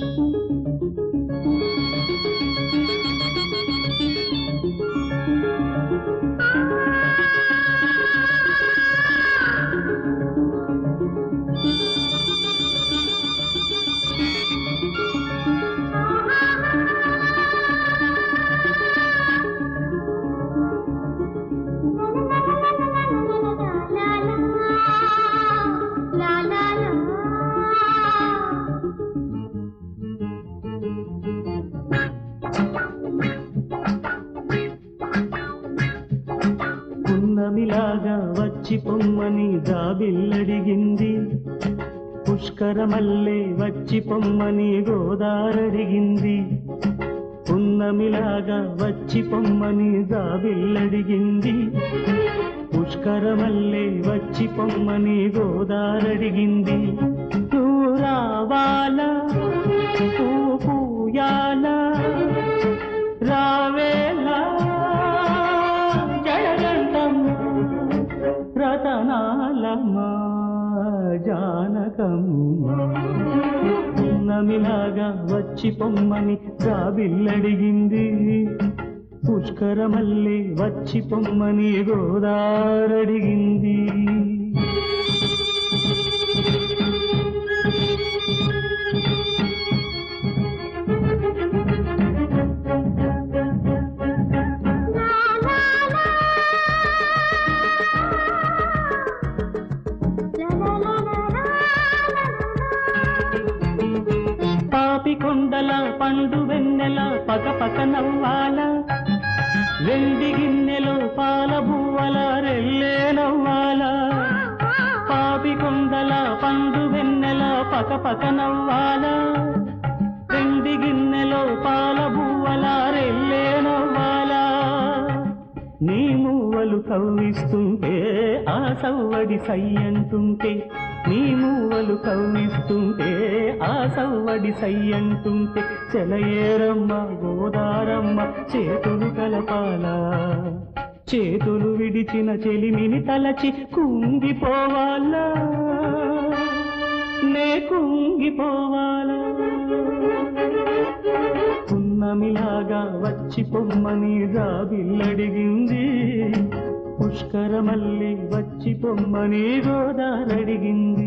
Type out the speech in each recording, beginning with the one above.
పున్నమిలాగా వచ్చి పొమ్మని జాబిల్లడిగింది పుష్కరమల్లే వచ్చి పొమ్మని గోదారడిగింది పున్నమిలాగా వచ్చి పొమ్మని జాబిల్లడిగింది పుష్కరమల్లే వచ్చి పొమ్మని గోదారడిగింది నువ్వు రావాలా నువ్వు పూయాలా రావేలా జయగంటమ్మ రతనాలమ్మ జానకమ్మ పున్నమిలాగా వచ్చి పొమ్మని జాబిల్లడిగింది పుష్కరమల్లి వచ్చి పొమ్మని గోదారడిగింది పాపి కొండల పండు వెన్నెల పక పక నవ్వాల వెండి గిన్నెలో పాల బువ్వల రెల్లే నవ్వాల పాపి కొండల పండు వెన్నెల పక పక నవ్వాల వెండి గిన్నెలో పాల బువ్వల రెల్లే నవ్వాల నీ మూవలు కవ్విస్తుంటే ఆ సవ్వడి సై అంటుంటే నీ మూవలు కవ్విస్తుంటే ఆ సవ్వడి సై అంటుంటే చెలయేరమ్మ గోదారమ్మ చేతులు కలపాల చేతులు విడిచిన చెలిమిని తలచి కుంగిపోవాలా నే కుంగిపోవాలా పున్నమిలాగా వచ్చి పొమ్మని జాబిల్లడిగింది పుష్కరమల్లి వచ్చి పొమ్మని గోదారడిగింది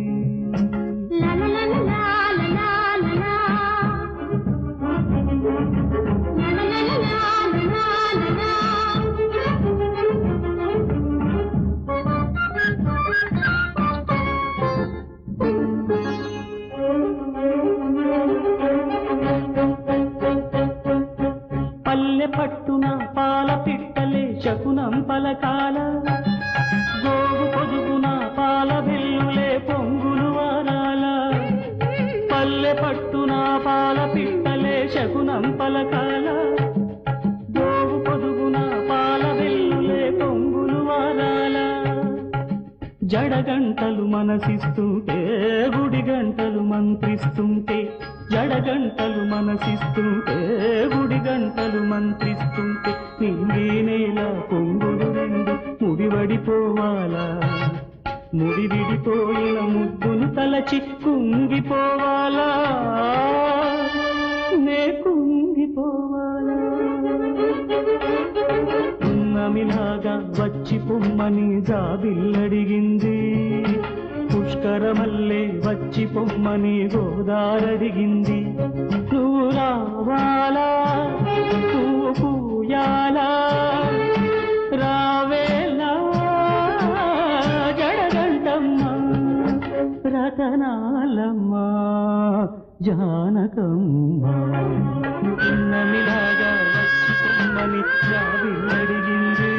పల్లె పట్టున పాల పిట్టలే శకునం పలకాల గోగు పొదుగున పాల బిల్లులే పొంగులు వారాల పల్లె పట్టున పాల పిట్టలే శకునం పలకాల గోగు పొదుగున పాల బిల్లులే పొంగులు వారాల జడగంటలు మనసిస్తుంటే గుడి గంటలు మంత్రిస్తుంటే జడగంటలు మనసిస్తుంటే గుడి గంటలు మంత్రిస్తుంటే నింగే నేల పొంగులు రెండు ముడివడిపోవాలా ముడి విడిపోయిన ముద్దును తలచి కుంగిపోవాలా నే కుంగిపోవాలా పున్నమిలాగా వచ్చి పొమ్మని జాబిల్లడిగింది పుష్కరమల్లే వచ్చి పొమ్మని గోదారడిగింది నువ్వు రావాలా నువ్వు పూయాలా రావేలా జడగంటమ్మ రతనాలమ్మ జానకమ్మ పున్నమిలాగా వచ్చి పొమ్మని జాబిల్లడిగింది